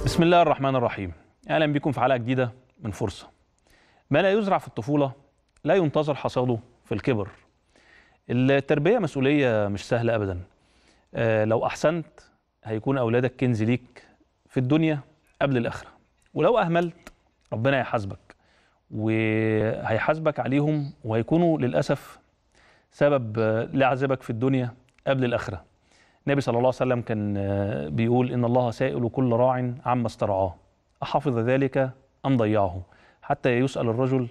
بسم الله الرحمن الرحيم اهلا بكم في حلقه جديده من فرصه ما لا يزرع في الطفوله لا ينتظر حصاده في الكبر التربيه مسؤوليه مش سهله ابدا آه، لو احسنت هيكون اولادك كنز ليك في الدنيا قبل الاخره ولو اهملت ربنا هيحاسبك وهيحاسبك عليهم وهيكونوا للاسف سبب آه، لعذابك في الدنيا قبل الاخره النبي صلى الله عليه وسلم كان آه، بيقول ان الله سائل كل راع عما استرعاه احفظ ذلك ام ضيعه حتى يسال الرجل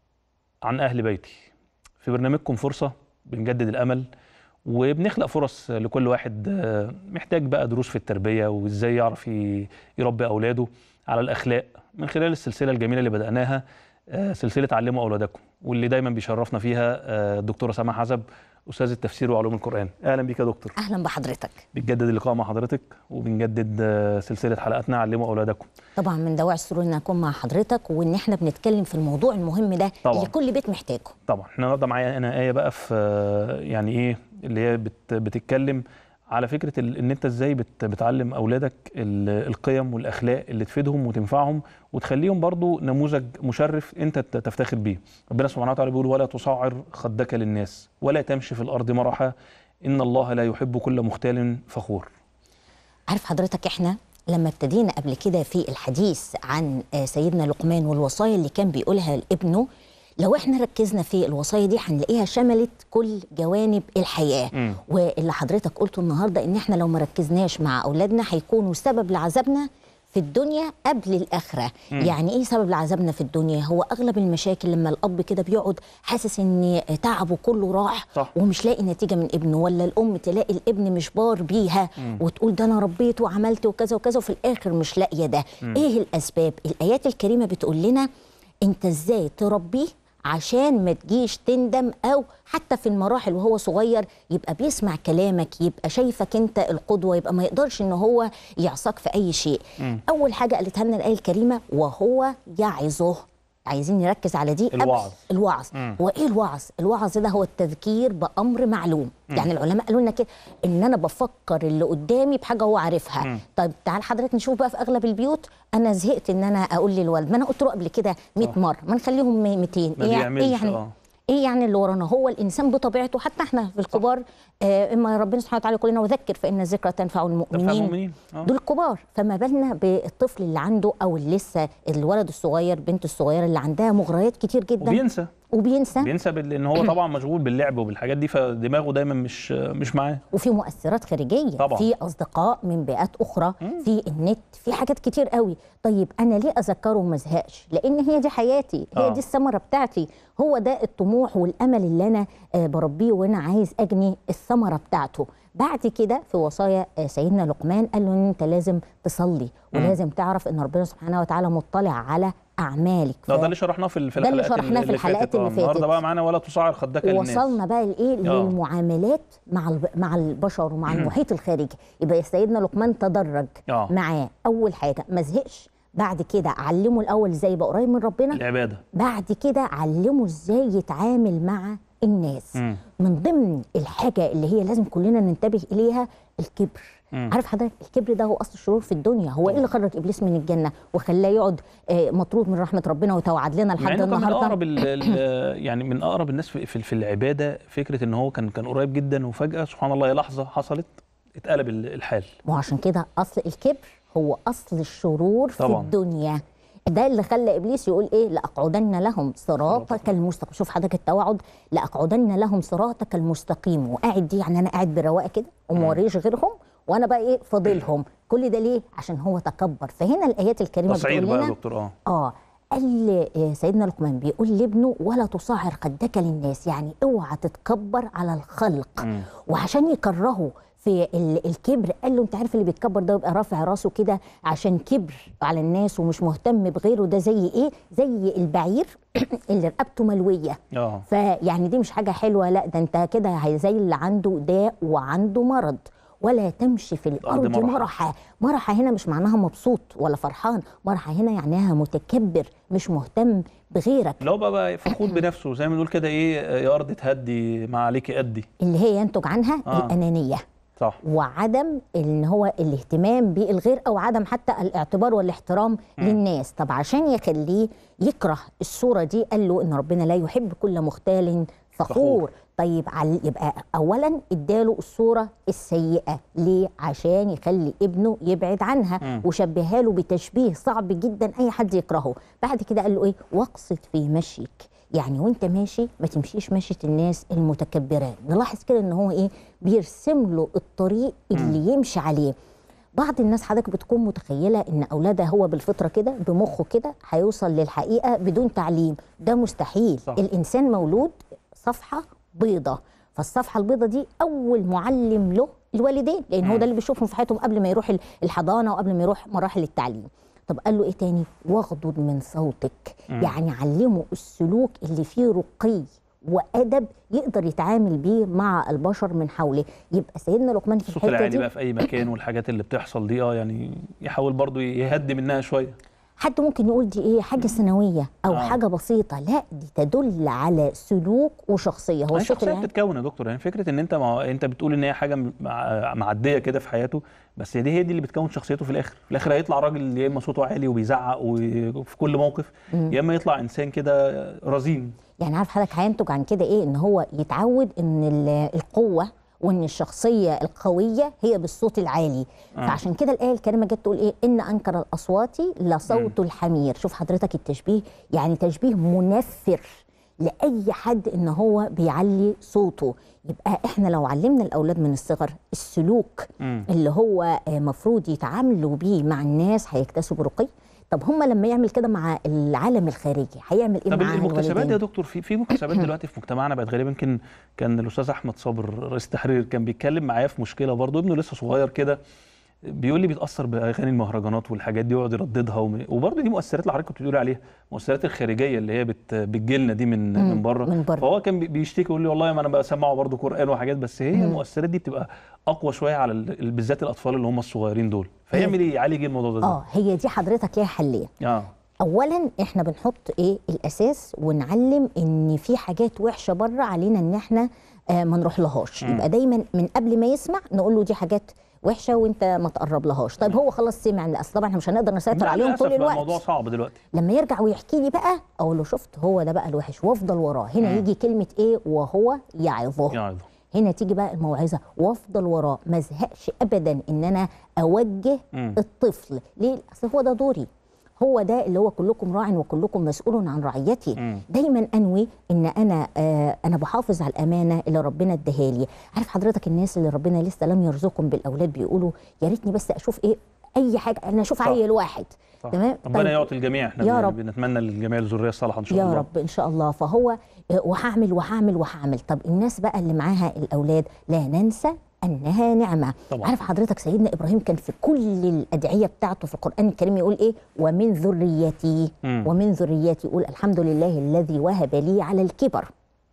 عن اهل بيتي في برنامجكم فرصه بنجدد الامل وبنخلق فرص لكل واحد آه، محتاج بقى دروس في التربيه وازاي يعرف ي- يربي اولاده على الاخلاق من خلال السلسله الجميله اللي بداناها آه، سلسله علموا اولادكم واللي دايما بيشرفنا فيها آه، الدكتوره سماح حزب استاذ التفسير وعلوم القران اهلا بيك يا دكتور اهلا بحضرتك بنجدد اللقاء مع حضرتك وبنجدد آه، سلسله حلقاتنا علموا اولادكم طبعا من دواعي السرور ان اكون مع حضرتك وان احنا بنتكلم في الموضوع المهم ده طبعاً. اللي كل بيت محتاجه طبعا احنا النهارده معايا انا ايه بقى في آه، يعني ايه اللي هي بت بتتكلم على فكره ال- ان انت ازاي بت بتعلم اولادك ال- القيم والاخلاق اللي تفيدهم وتنفعهم وتخليهم برضو نموذج مشرف انت ت- تفتخر بيه ربنا سبحانه وتعالى بيقول ولا تصعر خدك للناس ولا تمشي في الارض مرحا ان الله لا يحب كل مختال فخور عارف حضرتك احنا لما ابتدينا قبل كده في الحديث عن آه، سيدنا لقمان والوصايا اللي كان بيقولها لابنه لو احنا ركزنا في الوصايا دي هنلاقيها شملت كل جوانب الحياه مم. واللي حضرتك قلته النهارده ان احنا لو ما ركزناش مع اولادنا هيكونوا سبب لعذابنا في الدنيا قبل الاخره مم. يعني ايه سبب لعذابنا في الدنيا هو اغلب المشاكل لما الاب كده بيقعد حاسس ان تعبه كله راح صح. ومش لاقي نتيجه من ابنه ولا الام تلاقي الابن مش بار بيها وتقول ده انا ربيت وعملت وكذا وكذا وفي الاخر مش لاقيه ده ايه الاسباب الايات الكريمه بتقول لنا انت ازاي تربيه عشان ما تجيش تندم او حتى في المراحل وهو صغير يبقى بيسمع كلامك يبقى شايفك انت القدوه يبقى ما يقدرش ان هو يعصاك في اي شيء اول حاجه قالتها لنا الايه الكريمه وهو يعظه عايزين نركز على دي قبل- الوعظ. الوعظ مم. وايه الوعظ الوعظ ده هو التذكير بامر معلوم يعني العلماء قالوا لنا كده ان انا بفكر اللي قدامي بحاجه هو عارفها مم. طيب تعال حضرتك نشوف بقى في اغلب البيوت انا زهقت ان انا اقول للولد ما انا قلت له قبل كده 100 آه. مره ما نخليهم 200 ما ايه بيعملش، ايه يعني آه. ايه يعني اللي ورانا هو الانسان بطبيعته حتى احنا في الكبار آه اما ربنا سبحانه وتعالى يقول لنا وذكر فان الذكرى تنفع المؤمنين تنفع المؤمنين آه. دول كبار فما بالنا بالطفل اللي عنده او اللي لسه الولد الصغير بنت الصغيره اللي عندها مغريات كتير جدا وبينسى وبينسى بينسى بال- ان هو طبعا مشغول باللعب وبالحاجات دي فدماغه دايما مش مش معاه وفي مؤثرات خارجيه طبعا. في اصدقاء من بيئات اخرى في النت في حاجات كتير قوي طيب انا ليه اذكره وما ازهقش لان هي دي حياتي هي آه. دي الثمره بتاعتي هو ده الطموح والامل اللي انا آه، بربيه وانا عايز اجني الثمره بتاعته بعد كده في وصايا آه، سيدنا لقمان قال له ان انت لازم تصلي ولازم تعرف ان ربنا سبحانه وتعالى مطلع على اعمالك ده ف- ده اللي شرحناه في ال- في ده اللي الحلقات شرحناه في الحلقات اللي آه، النهارده فاتت. بقى معانا ولا تصعر خدك للناس وصلنا بقى لايه للمعاملات مع الب... مع البشر ومع المحيط الخارجي يبقى سيدنا لقمان تدرج آه. معاه اول حاجه ما زهقش بعد كده علمه الاول ازاي يبقى قريب من ربنا العباده بعد كده علمه ازاي يتعامل مع الناس مم. من ضمن الحاجه اللي هي لازم كلنا ننتبه اليها الكبر مم. عارف حضرتك الكبر ده هو اصل الشرور في الدنيا هو ايه اللي خرج ابليس من الجنه وخلاه يقعد آه، مطرود من رحمه ربنا وتوعد لنا مع لحد انه كان من النهارده اقرب ال ال يعني من اقرب الناس في, في, في العباده فكره ان هو كان كان قريب جدا وفجاه سبحان الله هي لحظه حصلت اتقلب ال- الحال وعشان كده اصل الكبر هو اصل الشرور في طبعاً. الدنيا ده اللي خلى ابليس يقول ايه لاقعدن لهم صراطك المستقيم شوف حضرتك التوعد لاقعدن لهم صراطك المستقيم وقاعد دي يعني انا قاعد برواقه كده وموريش غيرهم وانا بقى ايه فاضلهم كل ده ليه عشان هو تكبر فهنا الايات الكريمه تصعيد بتقول بقى يا لنا دكتور اه اه قال آه، سيدنا لقمان بيقول لابنه ولا تصعر خدك للناس يعني اوعى تتكبر على الخلق مم. وعشان يكرهه في ال- الكبر قال له انت عارف اللي بيتكبر ده يبقى رافع راسه كده عشان كبر على الناس ومش مهتم بغيره ده زي ايه زي البعير اللي رقبته ملويه اه فيعني دي مش حاجه حلوه لا ده انت كده هي- زي اللي عنده داء وعنده مرض ولا تمشي في الارض مرحا. مرحا مرحا هنا مش معناها مبسوط ولا فرحان مرحا هنا يعنيها متكبر مش مهتم بغيرك لو بقى, بقى فخور بنفسه زي ما نقول كده ايه يا ارض تهدي ما عليكي ادي اللي هي ينتج عنها آه. الانانيه صح وعدم ان هو الاهتمام بالغير او عدم حتى الاعتبار والاحترام للناس طب عشان يخليه يكره الصوره دي قال له ان ربنا لا يحب كل مختال فخور. فخور طيب عل- يبقى اولا اداله الصوره السيئه ليه عشان يخلي ابنه يبعد عنها وشبهها له بتشبيه صعب جدا اي حد يكرهه بعد كده قال له ايه واقصد في مشيك يعني وانت ماشي ما تمشيش مشيه الناس المتكبره نلاحظ كده ان هو ايه بيرسم له الطريق اللي يمشي عليه بعض الناس حضرتك بتكون متخيله ان اولادها هو بالفطره كده بمخه كده هيوصل للحقيقه بدون تعليم ده مستحيل صح. الانسان مولود صفحه بيضه فالصفحه البيضه دي اول معلم له الوالدين لان هو ده اللي بيشوفهم في حياتهم قبل ما يروح الحضانه وقبل ما يروح مراحل التعليم طب قال له ايه تاني واغضض من صوتك يعني علمه السلوك اللي فيه رقي وادب يقدر يتعامل بيه مع البشر من حوله يبقى سيدنا لقمان في الصوت الحته العالي دي بقى في اي مكان والحاجات اللي بتحصل دي اه يعني يحاول برضو يهدي منها شويه حد ممكن يقول دي ايه حاجه ثانويه او آه. آه. حاجه بسيطه لا دي تدل على سلوك وشخصيه هو هو الصوت الشخصيه العالي بتتكون يا دكتور يعني فكره ان انت مع... انت بتقول ان هي حاجه مع... معديه كده في حياته بس دي هي دي اللي بتكون شخصيته في الاخر في الاخر هيطلع راجل يا اما صوته عالي وبيزعق وفي كل موقف يا اما يطلع انسان كده رزين يعني عارف حضرتك هينتج عن كده ايه ان هو يتعود ان ال- القوه وان الشخصيه القويه هي بالصوت العالي آه. فعشان كده الايه الكريمه جت تقول ايه ان انكر الاصوات لصوت الحمير شوف حضرتك التشبيه يعني تشبيه منفر لاي حد ان هو بيعلي صوته يبقى احنا لو علمنا الاولاد من الصغر السلوك مم. اللي هو آه، مفروض يتعاملوا بيه مع الناس هيكتسبوا رقي طب هم لما يعمل كده مع العالم الخارجي هيعمل ايه طب مع المكتسبات الوالدين؟ يا دكتور في في مكتسبات دلوقتي في مجتمعنا بقت غريبه يمكن كان الاستاذ احمد صابر رئيس التحرير كان بيتكلم معايا في مشكله برضه ابنه لسه صغير كده بيقول لي بيتاثر باغاني المهرجانات والحاجات دي ويقعد يرددها وم... وبرضه دي مؤثرات اللي حضرتك كنت بتقولي عليها المؤثرات الخارجيه اللي هي بت... بتجيلنا دي من من بره من بره. فهو كان بي- بيشتكي يقول لي والله ما انا بسمعه برضه قران وحاجات بس هي المؤثرات دي بتبقى اقوى شويه على ال... بالذات الاطفال اللي هم الصغيرين دول فيعمل ايه يعالج ايه الموضوع ده اه هي دي حضرتك ليها حلين اه اولا احنا بنحط ايه الاساس ونعلم ان في حاجات وحشه بره علينا ان احنا آه ما نروح لهاش يبقى دايما من قبل ما يسمع نقول له دي حاجات وحشه وانت ما تقرب لهاش طيب هو خلاص سمع لا اصل طبعا احنا مش هنقدر نسيطر لا، عليهم للأسف طول بقى الوقت الموضوع صعب دلوقتي لما يرجع ويحكي لي بقى اقول له شفت هو ده بقى الوحش وافضل وراه هنا يجي كلمه ايه وهو يعظه يعني هنا تيجي بقى الموعظه وافضل وراه ما ازهقش ابدا ان انا اوجه مم. الطفل ليه اصل هو ده دوري هو ده اللي هو كلكم راع وكلكم مسؤول عن رعيتي مم. دايما انوي ان انا آه انا بحافظ على الامانه اللي ربنا اداها لي عارف حضرتك الناس اللي ربنا لسه لم يرزقهم بالاولاد بيقولوا يا ريتني بس اشوف ايه اي حاجه انا اشوف صح. عيل واحد صح. تمام ربنا طيب. يعطي الجميع احنا يا بن- رب. بنتمنى للجميع الذريه الصالحه ان شاء يا الله رب ان شاء الله فهو آه، وهعمل وهعمل وهعمل طب الناس بقى اللي معاها الاولاد لا ننسى انها نعمه طبعا. عارف حضرتك سيدنا ابراهيم كان في كل الادعيه بتاعته في القران الكريم يقول ايه ومن ذريتي مم. ومن ذريتي يقول الحمد لله الذي وهب لي على الكبر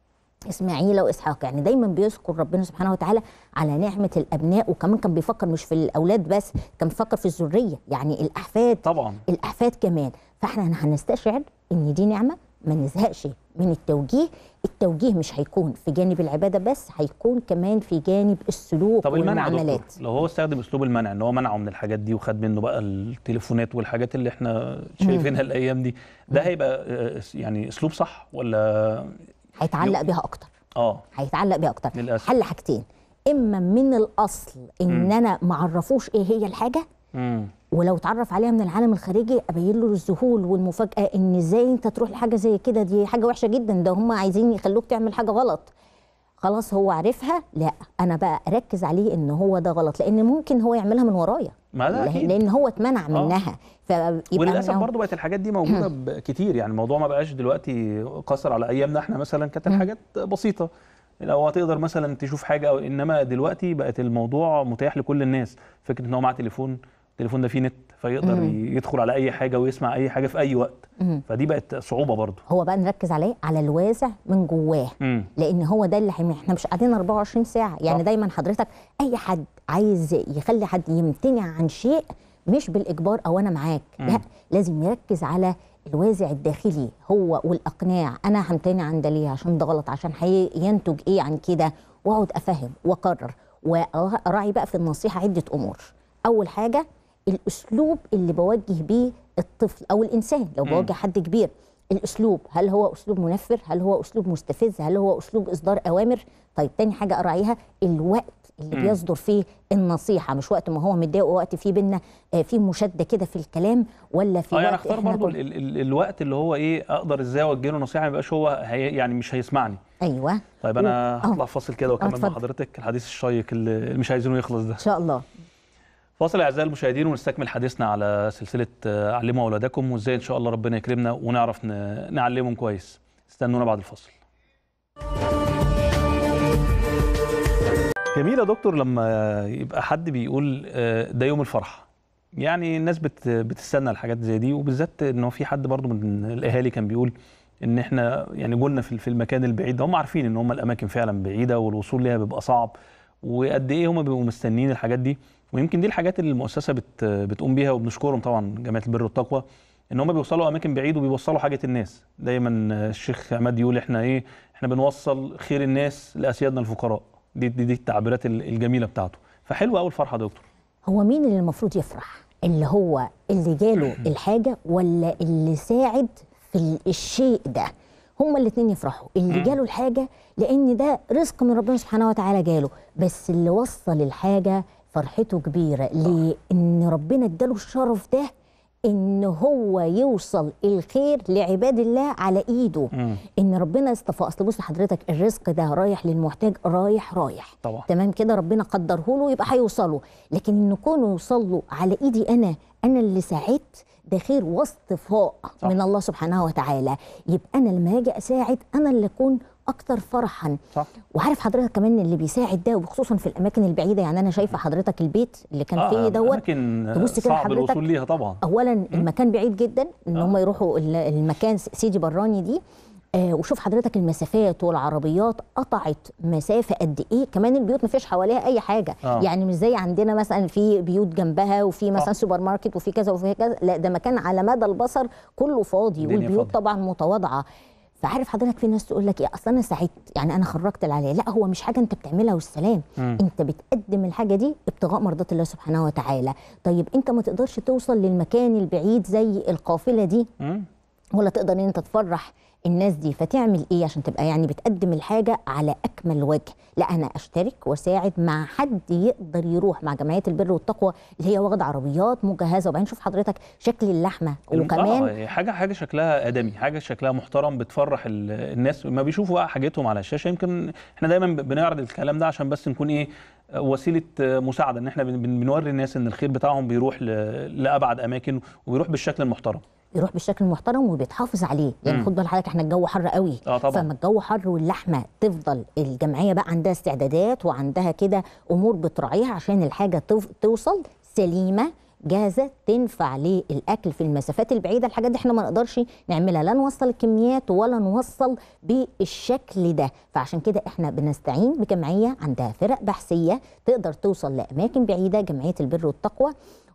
اسماعيل واسحاق يعني دايما بيذكر ربنا سبحانه وتعالى على نعمه الابناء وكمان كان بيفكر مش في الاولاد بس كان بيفكر في الذريه يعني الاحفاد طبعا الاحفاد كمان فاحنا هنستشعر ان دي نعمه ما نزهقش من التوجيه التوجيه مش هيكون في جانب العباده بس هيكون كمان في جانب السلوك طب المنع يا دكتور والمعاملات لو هو استخدم اسلوب المنع ان هو منعه من الحاجات دي وخد منه بقى التليفونات والحاجات اللي احنا شايفينها الايام دي ده هيبقى آه، يعني اسلوب صح ولا هيتعلق بيها اكتر اه هيتعلق بيها اكتر للأسف. حل حاجتين اما من الاصل ان انا ما اعرفوش ايه هي الحاجه امم ولو اتعرف عليها من العالم الخارجي ابين له الذهول والمفاجاه ان ازاي انت تروح لحاجه زي كده دي حاجه وحشه جدا ده هم عايزين يخلوك تعمل حاجه غلط خلاص هو عارفها لا انا بقى اركز عليه ان هو ده غلط لان ممكن هو يعملها من ورايا ما ده اكيد لان هو اتمنع منها فيبقى وللاسف أنا- برضه بقت الحاجات دي موجوده ب- كتير يعني الموضوع ما بقاش دلوقتي قصر على ايامنا احنا مثلا كانت الحاجات بسيطه لو هتقدر مثلا تشوف حاجه او انما دلوقتي بقت الموضوع متاح لكل الناس فكره ان هو معاه تليفون التليفون ده فيه نت فيقدر ي- يدخل على اي حاجه ويسمع اي حاجه في اي وقت فدي بقت صعوبه برضه هو بقى نركز عليه على الوازع من جواه امم لان هو ده اللي حم... احنا مش قاعدين 24 ساعه يعني صح. دايما حضرتك اي حد عايز يخلي حد يمتنع عن شيء مش بالاجبار او انا معاك لا لازم يركز على الوازع الداخلي هو والاقناع انا همتنع عن ده ليه عشان ده غلط عشان هينتج ايه عن كده واقعد افهم واقرر واراعي بقى في النصيحه عده امور اول حاجه الاسلوب اللي بوجه بيه الطفل او الانسان لو بوجه حد كبير الاسلوب هل هو اسلوب منفر هل هو اسلوب مستفز هل هو اسلوب اصدار اوامر طيب تاني حاجه اراعيها الوقت اللي بيصدر فيه النصيحه مش وقت ما هو متضايق ووقت فيه بينا آه، فيه مشاده كده في الكلام ولا في اه يعني وقت اختار إحنا برضو كل- ال ال الوقت اللي هو ايه اقدر ازاي اوجه له نصيحه ما يبقاش هو هي يعني مش هيسمعني ايوه طيب انا و- آه. هطلع فاصل كده واكمل مع اتفضل. حضرتك الحديث الشيق اللي مش عايزينه يخلص ده ان شاء الله فاصل اعزائي المشاهدين ونستكمل حديثنا على سلسله آه، علموا اولادكم وازاي ان شاء الله ربنا يكرمنا ونعرف ن- نعلمهم كويس استنونا بعد الفاصل جميل يا دكتور لما يبقى حد بيقول آه، ده يوم الفرح يعني الناس بت بتستنى الحاجات زي دي وبالذات انه في حد برضو من الاهالي كان بيقول ان احنا يعني قلنا في في المكان البعيد هم عارفين ان هم الاماكن فعلا بعيده والوصول ليها بيبقى صعب وقد ايه هم بيبقوا مستنيين الحاجات دي ويمكن دي الحاجات اللي المؤسسه بت بتقوم بيها وبنشكرهم طبعا جمعيه البر والتقوى ان هم بيوصلوا اماكن بعيد وبيوصلوا حاجه الناس دايما الشيخ عماد يقول احنا ايه احنا بنوصل خير الناس لاسيادنا الفقراء دي دي, دي التعبيرات ال- الجميله بتاعته فحلوه قوي الفرحه يا دكتور هو مين اللي المفروض يفرح اللي هو اللي جاله الحاجه ولا اللي ساعد في ال- الشيء ده هما الاثنين يفرحوا اللي جاله الحاجه لان ده رزق من ربنا سبحانه وتعالى جاله بس اللي وصل الحاجه فرحته كبيره لان ربنا اداله الشرف ده ان هو يوصل الخير لعباد الله على ايده مم. ان ربنا اصطفى اصل بص حضرتك الرزق ده رايح للمحتاج رايح رايح طبعا. تمام كده ربنا قدره له يبقى هيوصله لكن ان كونه يوصل له على ايدي انا انا اللي ساعدت ده خير واصطفاء صح. من الله سبحانه وتعالى يبقى انا لما اجي اساعد انا اللي اكون اكتر فرحا صح وعارف حضرتك كمان اللي بيساعد ده وخصوصا في الاماكن البعيده يعني انا شايفه حضرتك البيت اللي كان فيه دوت اماكن تبص كده صعب حضرتك الوصول ليها طبعا اولا المكان بعيد جدا ان آه. هم يروحوا ال- المكان س- سيدي براني دي آه وشوف حضرتك المسافات والعربيات قطعت مسافه قد ايه كمان البيوت ما فيش حواليها اي حاجه آه. يعني مش زي عندنا مثلا في بيوت جنبها وفي مثلا صح. سوبر ماركت وفي كذا وفي كذا لا ده مكان على مدى البصر كله فاضي الدنيا والبيوت فاضية. طبعا متواضعه فعارف حضرتك في ناس تقول لك ايه اصل انا سعدت يعني انا خرجت اللي عليا لا هو مش حاجه انت بتعملها والسلام مم. انت بتقدم الحاجه دي ابتغاء مرضات الله سبحانه وتعالى طيب انت ما تقدرش توصل للمكان البعيد زي القافله دي مم. ولا تقدر ان انت تفرح الناس دي فتعمل ايه عشان تبقى يعني بتقدم الحاجه على اكمل وجه لا انا اشترك واساعد مع حد يقدر يروح مع جمعيه البر والتقوى اللي هي واخده عربيات مجهزه وبعدين شوف حضرتك شكل اللحمه وكمان آه حاجه حاجه شكلها ادمي حاجه شكلها محترم بتفرح ال- الناس ما بيشوفوا بقى حاجتهم على الشاشه يمكن احنا دايما ب- بنعرض الكلام ده عشان بس نكون ايه آه، وسيله آه، مساعده ان احنا بن- بن- بنوري الناس ان الخير بتاعهم بيروح ل- لابعد اماكن وبيروح بالشكل المحترم يروح بالشكل المحترم وبيتحافظ عليه يعني مم. خد بال حضرتك احنا الجو حر قوي اه طبعا فما الجو حر واللحمه تفضل الجمعيه بقى عندها استعدادات وعندها كده امور بتراعيها عشان الحاجه توف- توصل سليمه جاهزه تنفع للاكل في المسافات البعيده الحاجات دي احنا ما نقدرش نعملها لا نوصل الكميات ولا نوصل بالشكل ده فعشان كده احنا بنستعين بجمعيه عندها فرق بحثيه تقدر توصل لاماكن بعيده جمعيه البر والتقوى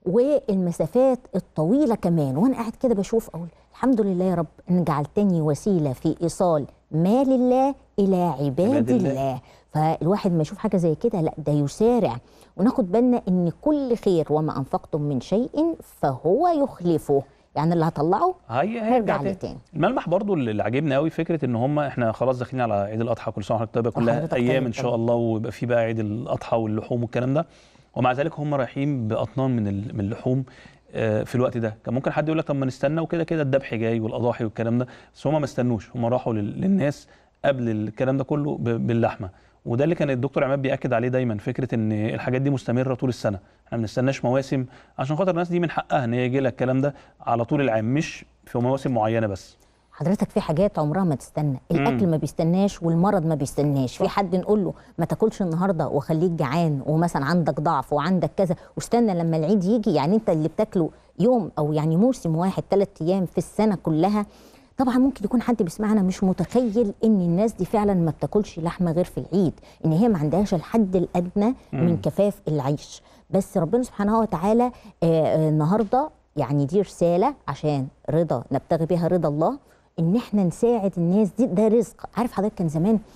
والمسافات الطويله كمان وانا قاعد كده بشوف اقول الحمد لله يا رب ان جعلتني وسيله في ايصال ما لله الى عباد عباد الله. الله فالواحد ما يشوف حاجه زي كده لا ده يسارع وناخد بالنا ان كل خير وما انفقتم من شيء فهو يخلفه يعني اللي هطلعه هي هيرجع هيرجع لي تاني تاني الملمح برضو اللي عاجبني قوي فكره ان هم احنا خلاص داخلين على عيد الاضحى كل سنه وحضرتك طيبه كلها وحضرتك ايام طيب ان شاء طبعا. الله ويبقى في بقى عيد الاضحى واللحوم والكلام ده ومع ذلك هم رايحين باطنان من ال- من اللحوم آه، في الوقت ده كان ممكن حد يقول لك طب ما نستنى وكده كده الذبح جاي والاضاحي والكلام ده بس هم ما استنوش هم راحوا لل- للناس قبل الكلام ده كله ب- باللحمه وده اللي كان الدكتور عماد بياكد عليه دايما فكره ان الحاجات دي مستمره طول السنه احنا ما بنستناش مواسم عشان خاطر الناس دي من حقها ان هي يجي لها الكلام ده على طول العام مش في مواسم معينه بس حضرتك في حاجات عمرها ما تستنى الاكل ما بيستناش والمرض ما بيستناش في حد نقول له ما تاكلش النهارده وخليك جعان ومثلا عندك ضعف وعندك كذا واستنى لما العيد يجي يعني انت اللي بتاكله يوم او يعني موسم واحد ثلاث ايام في السنه كلها طبعا ممكن يكون حد بيسمعنا مش متخيل ان الناس دي فعلا ما بتاكلش لحمه غير في العيد ان هي ما عندهاش الحد الادنى من كفاف العيش بس ربنا سبحانه وتعالى آه، آه، النهارده يعني دي رساله عشان رضا نبتغي بها رضا الله ان احنا نساعد الناس دي ده رزق عارف حضرتك كان زمان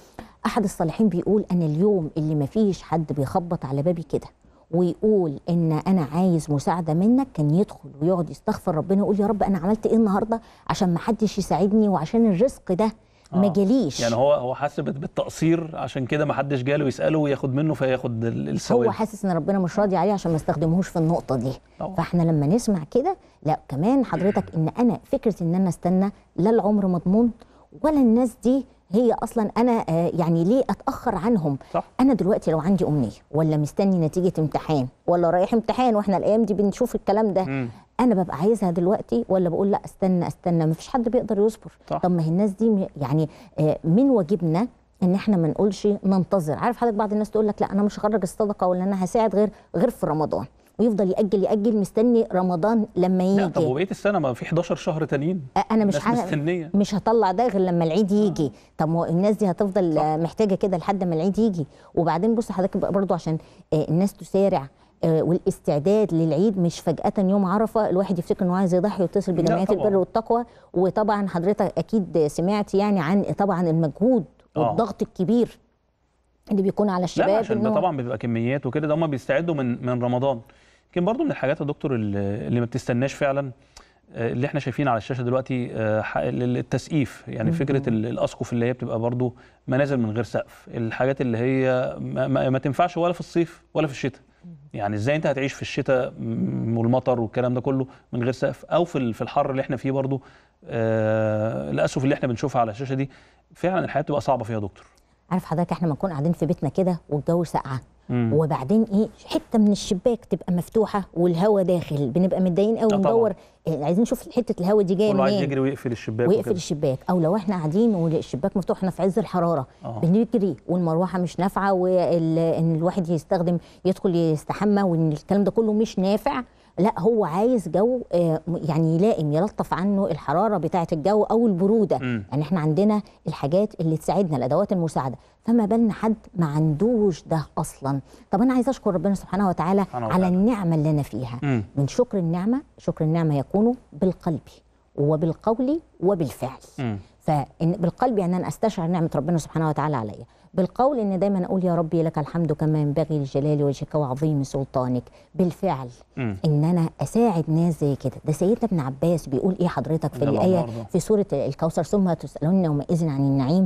احد الصالحين بيقول انا اليوم اللي ما فيش حد بيخبط على بابي كده ويقول ان انا عايز مساعده منك كان يدخل ويقعد يستغفر ربنا يقول يا رب انا عملت ايه النهارده عشان ما حدش يساعدني وعشان الرزق ده ما آه. جاليش يعني هو هو حاسس بت- بالتقصير عشان كده ما حدش جاله يساله وياخد منه فياخد ال- الثواب هو حاسس ان ربنا مش راضي عليه عشان ما استخدمهوش في النقطه دي طبعا. فاحنا لما نسمع كده لا كمان حضرتك ان انا فكره ان انا استنى لا العمر مضمون ولا الناس دي هي اصلا انا آه، يعني ليه اتاخر عنهم صح. انا دلوقتي لو عندي امنيه ولا مستني نتيجه امتحان ولا رايح امتحان واحنا الايام دي بنشوف الكلام ده مم. انا ببقى عايزها دلوقتي ولا بقول لا استنى استنى مفيش حد بيقدر يصبر صح. طب ما هي الناس دي م- يعني آه، من واجبنا ان احنا ما نقولش ننتظر عارف حضرتك بعض الناس تقول لك لا انا مش هخرج الصدقه ولا انا هساعد غير غير في رمضان ويفضل ياجل ياجل مستني رمضان لما لا طب يجي وبقيه السنه ما في 11 شهر تانيين آه، انا مش الناس ه- مستنيه مش هطلع ده غير لما العيد يجي طب ما هو الناس دي هتفضل صح. آه، محتاجه كده لحد ما العيد يجي وبعدين بص حضرتك بقى برضو عشان آه، الناس تسارع آه، والاستعداد للعيد مش فجأة يوم عرفة الواحد يفتكر انه عايز يضحي ويتصل لا بجمعيات طبعاً. البر والتقوى وطبعا حضرتك اكيد سمعت يعني عن طبعا المجهود آه. والضغط الكبير اللي بيكون على الشباب لا عشان ده إنه- طبعا بيبقى كميات وكده ده هم بيستعدوا من من رمضان يمكن برضو من الحاجات يا دكتور اللي اللي ما بتستناش فعلا آه، اللي احنا شايفين على الشاشه دلوقتي آه، ح- ال- التسقيف يعني فكره ال- الاسقف اللي هي بتبقى برضو منازل من غير سقف الحاجات اللي هي ما, ما, ما تنفعش ولا في الصيف ولا في الشتاء يعني ازاي انت هتعيش في الشتاء م- والمطر والكلام ده كله من غير سقف او في ال- في الحر اللي احنا فيه برضو آه الاسقف اللي احنا بنشوفها على الشاشه دي فعلا الحياه بتبقى صعبه فيها يا دكتور عارف حضرتك احنا لما نكون قاعدين في بيتنا كده والجو ساقعه مم. وبعدين ايه حته من الشباك تبقى مفتوحه والهواء داخل بنبقى متضايقين قوي آه طبعاً. وندور إيه عايزين نشوف حته الهواء دي جايه كله عايز منين يجري ويقفل الشباك ويقفل وكده. الشباك او لو احنا قاعدين والشباك مفتوح احنا في عز الحراره آه. بنجري والمروحه مش نافعه وان الواحد يستخدم يدخل يستحمى وان الكلام ده كله مش نافع لا هو عايز جو آه، يعني يلائم يلطف عنه الحراره بتاعه الجو او البروده مم. يعني احنا عندنا الحاجات اللي تساعدنا الادوات المساعده فما بالنا حد ما عندوش ده اصلا طب انا عايز اشكر ربنا سبحانه وتعالى سبحانه على وتعالى. النعمه اللي انا فيها مم. من شكر النعمه شكر النعمه يكون بالقلب وبالقول وبالفعل مم. فإن بالقلب يعني أنا أستشعر نعمة ربنا سبحانه وتعالى عليا بالقول إن دايما أقول يا ربي لك الحمد كما ينبغي لجلال وجهك وعظيم سلطانك بالفعل مم. إن أنا أساعد ناس زي كده ده سيدنا ابن عباس بيقول إيه حضرتك في رضي الله الآية عنه وأرضاه. في سورة الكوثر ثم تسألون يومئذ عن النعيم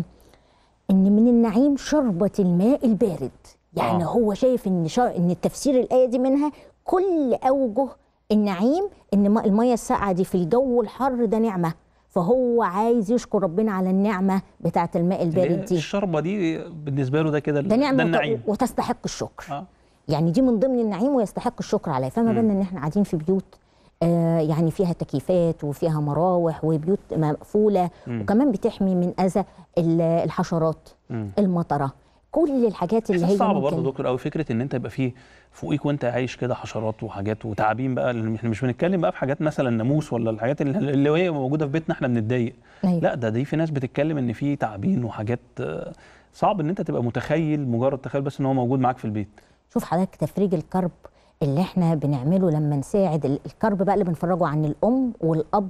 إن من النعيم شربة الماء البارد يعني آه. آه. هو شايف إن شر... إن التفسير الآية دي منها كل أوجه النعيم إن ما- المية الساقعة دي في الجو الحر ده نعمة فهو عايز يشكر ربنا على النعمة بتاعة الماء اللي هي البارد دي الشربه دي بالنسبه له ده كده ده نعمة ده وت- النعيم وتستحق الشكر اه يعني دي من ضمن النعيم ويستحق الشكر عليه فما بالنا ان احنا قاعدين في بيوت آه يعني فيها تكييفات وفيها مراوح وبيوت مقفوله مم. وكمان بتحمي من اذى ال- الحشرات مم. المطره كل الحاجات اللي احساس هي صعب ممكن برضه دكتور قوي فكره ان انت يبقى فيه فوقيك وانت عايش كده حشرات وحاجات وتعابين بقى لأن احنا مش بنتكلم بقى في حاجات مثلا ناموس ولا الحاجات اللي اللي هي موجوده في بيتنا احنا بنتضايق أيوة. لا ده دي في ناس بتتكلم ان في تعابين وحاجات آه، صعب ان انت تبقى متخيل مجرد تخيل بس ان هو موجود معاك في البيت شوف حضرتك تفريج الكرب اللي احنا بنعمله لما نساعد ال- الكرب بقى اللي بنفرجه عن الام والاب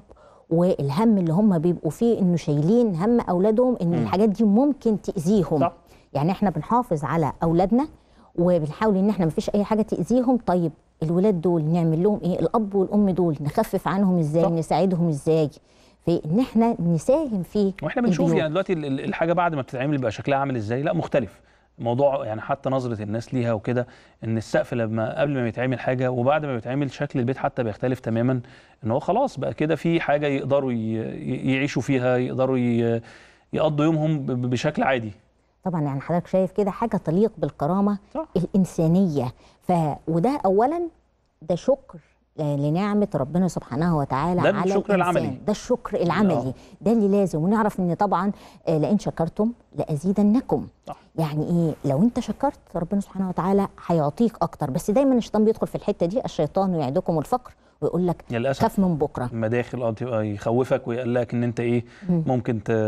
والهم اللي هم بيبقوا فيه انه شايلين هم اولادهم ان الحاجات دي ممكن تاذيهم صح. يعني احنا بنحافظ على اولادنا وبنحاول ان احنا مفيش اي حاجه تاذيهم طيب الولاد دول نعمل لهم ايه الاب والام دول نخفف عنهم ازاي صح. نساعدهم ازاي في ان احنا نساهم في واحنا بنشوف البيوت. يعني دلوقتي ال- ال- الحاجه بعد ما بتتعمل بيبقى شكلها عامل ازاي لا مختلف الموضوع يعني حتى نظره الناس ليها وكده ان السقف لما قبل ما يتعمل حاجه وبعد ما يتعمل شكل البيت حتى بيختلف تماما ان هو خلاص بقى كده في حاجه يقدروا ي- ي- يعيشوا فيها يقدروا ي- يقضوا يومهم ب- ب- بشكل عادي طبعا يعني حضرتك شايف كده حاجه تليق بالكرامه صح. الانسانيه ف وده اولا ده شكر آه، لنعمه ربنا سبحانه وتعالى ده على الشكر الإنسان. العملي. ده الشكر العملي آه. ده اللي لازم ونعرف ان طبعا آه، لئن شكرتم لازيدنكم صح. يعني ايه لو انت شكرت ربنا سبحانه وتعالى هيعطيك اكتر بس دايما الشيطان بيدخل في الحته دي الشيطان يعدكم الفقر ويقول لك يا للاسف خاف من بكره المداخل اه تبقى يخوفك ويقلقك ان انت ايه ممكن ت...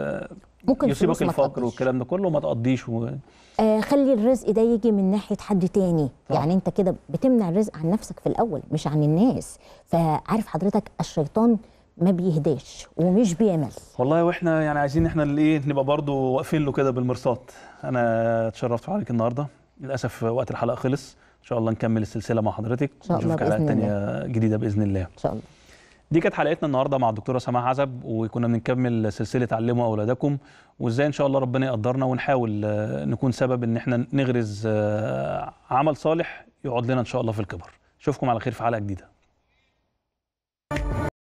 ممكن يصيبك الفلوس ما الفقر تقضيش. والكلام ده كله ما تقضيش و... آه خلي الرزق ده يجي من ناحيه حد تاني صح. يعني انت كده بتمنع الرزق عن نفسك في الاول مش عن الناس فعارف حضرتك الشيطان ما بيهداش ومش بيعمل والله واحنا يعني عايزين احنا اللي ايه نبقى برضو واقفين له كده بالمرصاد انا اتشرفت عليك النهارده للاسف وقت الحلقه خلص ان شاء الله نكمل السلسله مع حضرتك إن شاء الله ونشوفك حلقات بإذن تانية جديده باذن الله ان شاء الله دي كانت حلقتنا النهارده مع الدكتوره سماح عزب وكنا بنكمل سلسله علموا اولادكم وازاي ان شاء الله ربنا يقدرنا ونحاول آه، نكون سبب ان احنا نغرز آه، عمل صالح يقعد لنا ان شاء الله في الكبر اشوفكم على خير في حلقه جديده